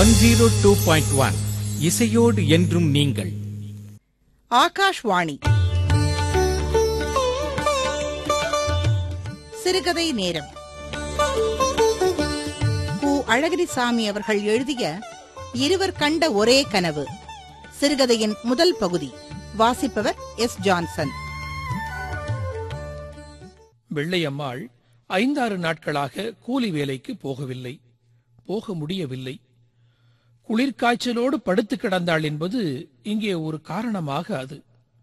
one zero two point one இசையோடு என்றும் நீங்கள் ஆகாஷ்வாணி சிறுகதை நேரம் கு அழகிரிசாமி அவர்கள் எழுதிய இருவர் கண்ட ஒரே கனவு சிறுகதையின் முதல் பகுதி வாசிப்பவர் எஸ் ஜான்சன் வெள்ளையம்மாள் ஐந்தாறு நாட்களாக கூலி வேலைக்கு போகவில்லை போக முடியவில்லை குளிர்காய்ச்சலோடு படுத்து கிடந்தாள் என்பது இங்கே ஒரு காரணமாக அது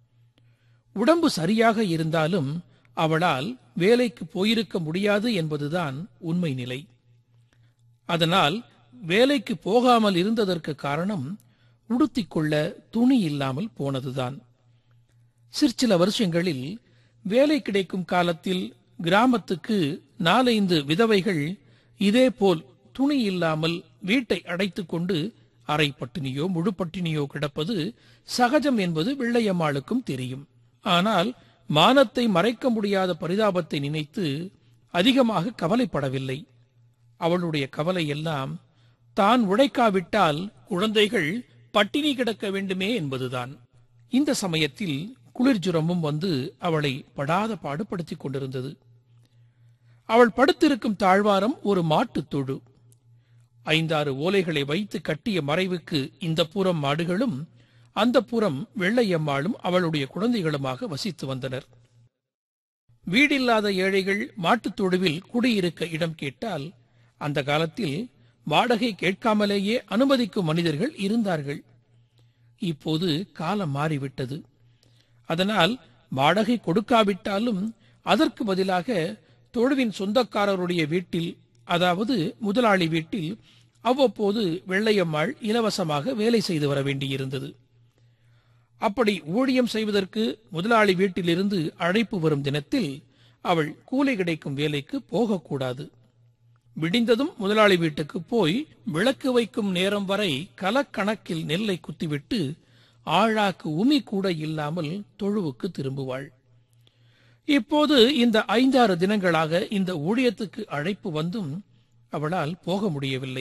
உடம்பு சரியாக இருந்தாலும் அவளால் வேலைக்கு போயிருக்க முடியாது என்பதுதான் உண்மை நிலை அதனால் வேலைக்கு போகாமல் இருந்ததற்கு காரணம் உடுத்திக் கொள்ள துணி இல்லாமல் போனதுதான் சிற்சில வருஷங்களில் வேலை கிடைக்கும் காலத்தில் கிராமத்துக்கு நாலைந்து விதவைகள் இதேபோல் துணி இல்லாமல் வீட்டை அடைத்துக் கொண்டு அரை பட்டினியோ முழு பட்டினியோ கிடப்பது சகஜம் என்பது வெள்ளையம்மாளுக்கும் தெரியும் ஆனால் மானத்தை மறைக்க முடியாத பரிதாபத்தை நினைத்து அதிகமாக கவலைப்படவில்லை அவளுடைய கவலை எல்லாம் தான் உழைக்காவிட்டால் குழந்தைகள் பட்டினி கிடக்க வேண்டுமே என்பதுதான் இந்த சமயத்தில் குளிர்ஜுரமும் வந்து அவளை படாத பாடுபடுத்திக் கொண்டிருந்தது அவள் படுத்திருக்கும் தாழ்வாரம் ஒரு மாட்டுத் தொழு ஐந்தாறு ஓலைகளை வைத்து கட்டிய மறைவுக்கு இந்த புறம் மாடுகளும் அந்த புறம் வெள்ளையம்மாளும் அவளுடைய குழந்தைகளுமாக வசித்து வந்தனர் வீடில்லாத ஏழைகள் மாட்டுத் தொழுவில் குடியிருக்க இடம் கேட்டால் அந்த காலத்தில் வாடகை கேட்காமலேயே அனுமதிக்கும் மனிதர்கள் இருந்தார்கள் இப்போது காலம் மாறிவிட்டது அதனால் வாடகை கொடுக்காவிட்டாலும் அதற்கு பதிலாக தொழுவின் சொந்தக்காரருடைய வீட்டில் அதாவது முதலாளி வீட்டில் அவ்வப்போது வெள்ளையம்மாள் இலவசமாக வேலை செய்து வர வேண்டியிருந்தது அப்படி ஊழியம் செய்வதற்கு முதலாளி வீட்டிலிருந்து அழைப்பு வரும் தினத்தில் அவள் கூலி கிடைக்கும் வேலைக்கு போகக்கூடாது விடிந்ததும் முதலாளி வீட்டுக்கு போய் விளக்கு வைக்கும் நேரம் வரை கலக்கணக்கில் நெல்லை குத்திவிட்டு ஆழாக்கு உமி கூட இல்லாமல் தொழுவுக்கு திரும்புவாள் இப்போது இந்த ஐந்தாறு தினங்களாக இந்த ஊழியத்துக்கு அழைப்பு வந்தும் அவளால் போக முடியவில்லை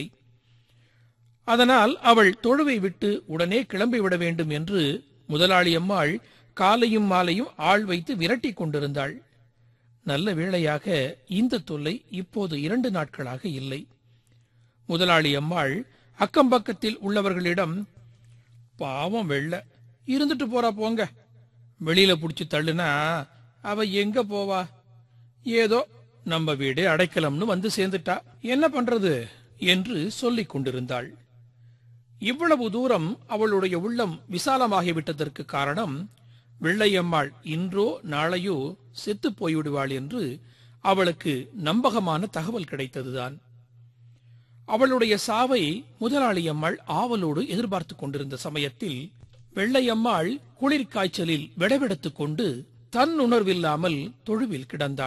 அதனால் அவள் தொழுவை விட்டு உடனே கிளம்பிவிட வேண்டும் என்று முதலாளி அம்மாள் காலையும் மாலையும் ஆள் வைத்து விரட்டிக் கொண்டிருந்தாள் நல்ல வேளையாக இந்த தொல்லை இப்போது இரண்டு நாட்களாக இல்லை முதலாளி அம்மாள் அக்கம்பக்கத்தில் உள்ளவர்களிடம் பாவம் வெள்ள இருந்துட்டு போறா போங்க வெளியில புடிச்சு தள்ளுனா அவ எங்க போவா ஏதோ நம்ம வீடு அடைக்கலம்னு வந்து சேர்ந்துட்டா என்ன பண்றது என்று சொல்லிக் கொண்டிருந்தாள் இவ்வளவு தூரம் அவளுடைய உள்ளம் விசாலமாகிவிட்டதற்கு காரணம் வெள்ளையம்மாள் இன்றோ நாளையோ செத்துப் போய்விடுவாள் என்று அவளுக்கு நம்பகமான தகவல் கிடைத்ததுதான் அவளுடைய சாவை முதலாளி அம்மாள் ஆவலோடு எதிர்பார்த்துக் கொண்டிருந்த சமயத்தில் வெள்ளையம்மாள் குளிர்காய்ச்சலில் விடவெடுத்துக் கொண்டு தன் உணர்வில்லாமல் தொழுவில் கிடந்தாள்